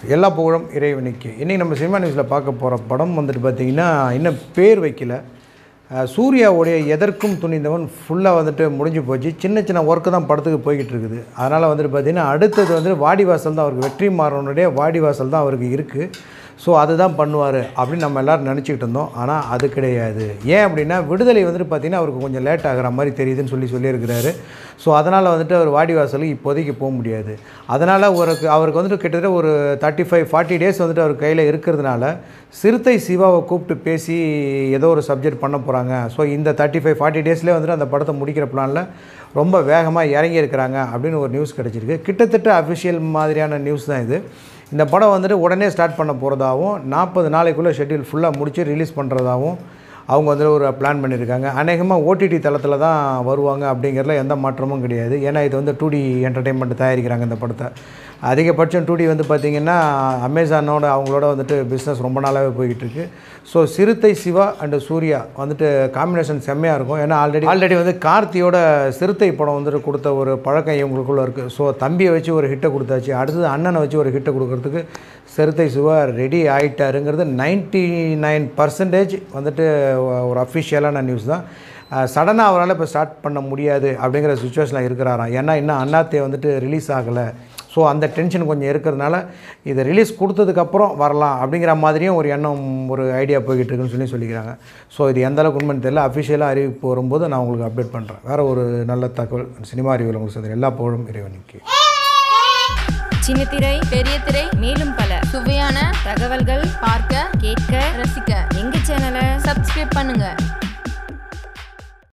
எல்லா புகழும் இறைவனுக்கு இன்றைக்கி நம்ம சினிமா நியூஸில் பார்க்க போகிற படம் வந்துட்டு பார்த்திங்கன்னா இன்னும் பேர் வைக்கல அஹ் சூர்யாவுடைய எதற்கும் துணிந்தவன் ஃபுல்லாக வந்துட்டு முடிஞ்சு போச்சு சின்ன சின்ன ஒர்க்கு தான் படத்துக்கு போய்கிட்டு இருக்குது அதனால் வந்துட்டு பார்த்திங்கன்னா அடுத்தது வந்து வாடிவாசல் தான் அவருக்கு வெற்றி மாறனுடைய வாடிவாசல் தான் அவருக்கு இருக்குது ஸோ அதுதான் பண்ணுவார் அப்படின்னு நம்ம எல்லோரும் நினச்சிக்கிட்டு இருந்தோம் ஆனால் அது கிடையாது ஏன் அப்படின்னா விடுதலை வந்துட்டு பார்த்திங்கன்னா அவருக்கு கொஞ்சம் லேட் ஆகிற மாதிரி தெரியுதுன்னு சொல்லி சொல்லியிருக்கிறாரு ஸோ அதனால் வந்துட்டு அவர் வாடிவாசலுக்கு இப்போதைக்கு போக முடியாது அதனால் அவருக்கு அவருக்கு வந்துட்டு கிட்டத்தட்ட ஒரு தேர்ட்டி ஃபைவ் ஃபார்ட்டி டேஸ் வந்துட்டு அவர் கையில் இருக்கிறதுனால சிறுத்தை சிவாவை கூப்பிட்டு பேசி ஏதோ ஒரு சப்ஜெக்ட் பண்ண போகிறாங்க ஸோ இந்த தேர்ட்டி ஃபைவ் ஃபார்ட்டி டேஸ்லேயே வந்துட்டு அந்த படத்தை முடிக்கிற பிளானில் ரொம்ப வேகமாக இறங்கி இருக்கிறாங்க அப்படின்னு ஒரு நியூஸ் கிடச்சிருக்கு கிட்டத்தட்ட அஃபிஷியல் மாதிரியான நியூஸ் தான் இது இந்த படம் வந்துட்டு உடனே ஸ்டார்ட் பண்ண போகிறதாகவும் நாற்பது நாளைக்குள்ளே ஷெட்யூல் ஃபுல்லாக முடித்து ரிலீஸ் பண்ணுறதாகவும் அவங்க வந்து ஒரு பிளான் பண்ணியிருக்காங்க அநேகமாக ஓடிடி தளத்தில் தான் வருவாங்க அப்படிங்கிறதுல எந்த மாற்றமும் கிடையாது ஏன்னா இது வந்து டூ டி என்டர்டெயின்மெண்ட் தயாரிக்கிறாங்க இந்த படத்தை அதிகபட்சம் டூ டி வந்து பார்த்திங்கன்னா அமேசானோட அவங்களோட வந்துட்டு பிஸ்னஸ் ரொம்ப நாளாகவே போய்கிட்டு இருக்கு ஸோ சிறுத்தை சிவா அண்டு சூர்யா வந்துட்டு காம்பினேஷன் செம்மையாக இருக்கும் ஏன்னா ஆல்ரெடி ஆல்ரெடி வந்து கார்த்தியோட சிறுத்தை படம் வந்துட்டு கொடுத்த ஒரு பழக்கம் இவங்களுக்குள்ளே இருக்குது ஸோ தம்பியை வச்சு ஒரு ஹிட்டை கொடுத்தாச்சு அடுத்தது அண்ணனை வச்சு ஒரு ஹிட்டை கொடுக்கறதுக்கு சிறுத்தை சிவா ரெடி ஆகிட்டாருங்கிறது நைன்ட்டி நைன் பர்சன்டேஜ் வந்துட்டு ஒரு அஃபிஷியலான நியூஸ் தான் சடனாக அவரால் இப்போ ஸ்டார்ட் பண்ண முடியாது அப்படிங்கிற சுச்சுவேஷனில் இருக்கிறாராம் ஏன்னா இன்னும் அண்ணாத்தே வந்துட்டு ரிலீஸ் ஆகலை ஸோ அந்த டென்ஷன் கொஞ்சம் இருக்கிறதுனால இதை ரிலீஸ் கொடுத்ததுக்கப்புறம் வரலாம் அப்படிங்கிற மாதிரியும் ஒரு எண்ணம் ஒரு ஐடியா போய்கிட்டு இருக்குன்னு சொல்லி சொல்லிக்கிறாங்க ஸோ இது எந்த அளவுக்கு உண்மைன்னு தெரியல அஃபிஷியலாக அறிவிப்பு வரும்போது நான் உங்களுக்கு அப்டேட் பண்ணுறேன் வேறு ஒரு நல்ல தகவல் சினிமா அறிவியல் உங்களுக்கு சொல்கிறேன் எல்லா புகழும் இறைவனுக்கு சின்னத்திரை பெரிய திரை மேலும் பல சுவையான தகவல்கள் பார்க்க கேட்க ரசிக்க எங்க சேனலை சப்ஸ்கிரைப் பண்ணுங்க